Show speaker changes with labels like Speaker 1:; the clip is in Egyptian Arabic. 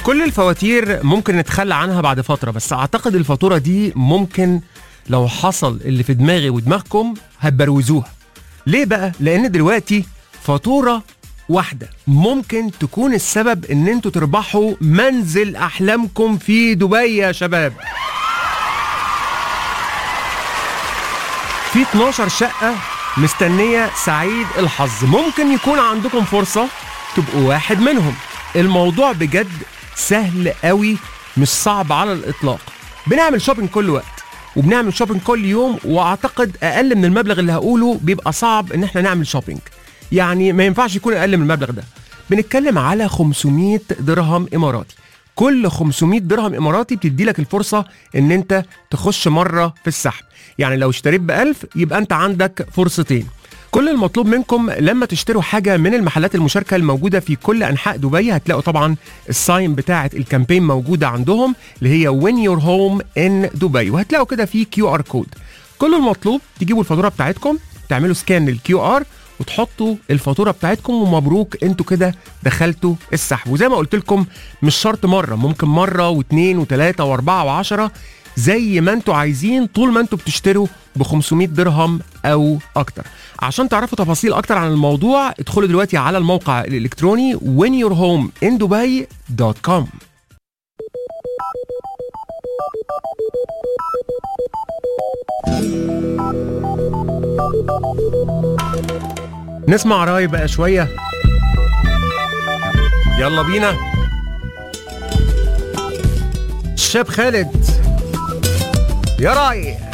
Speaker 1: كل الفواتير ممكن نتخلى عنها بعد فترة بس أعتقد الفاتورة دي ممكن لو حصل اللي في دماغي ودماغكم هتبروزوها ليه بقى؟ لأن دلوقتي فاتورة واحدة ممكن تكون السبب إن انتوا تربحوا منزل أحلامكم في دبي يا شباب في 12 شقة مستنية سعيد الحظ ممكن يكون عندكم فرصة تبقوا واحد منهم الموضوع بجد سهل قوي مش صعب على الإطلاق بنعمل شوبينج كل وقت وبنعمل شوبينج كل يوم واعتقد اقل من المبلغ اللي هقوله بيبقى صعب ان احنا نعمل شوبينج يعني ما ينفعش يكون اقل من المبلغ ده بنتكلم على 500 درهم اماراتي كل 500 درهم اماراتي بتدي لك الفرصه ان انت تخش مره في السحب يعني لو اشتريت ب 1000 يبقى انت عندك فرصتين كل المطلوب منكم لما تشتروا حاجة من المحلات المشاركة الموجودة في كل أنحاء دبي هتلاقوا طبعا الساين بتاعة الكامبين موجودة عندهم اللي هي Win Your Home in دبي وهتلاقوا كده في كيو ار كود كل المطلوب تجيبوا الفاتورة بتاعتكم تعملوا سكان للكيو ار وتحطوا الفاتوره بتاعتكم ومبروك انتوا كده دخلتوا السحب وزي ما قلت لكم مش شرط مره ممكن مره واثنين وثلاثه واربعه وعشره زي ما انتوا عايزين طول ما انتوا بتشتروا ب 500 درهم او اكتر عشان تعرفوا تفاصيل اكتر عن الموضوع ادخلوا دلوقتي على الموقع الالكتروني winyourhomeindubai.com نسمع راي بقى شوية يلا بينا الشاب خالد يا راي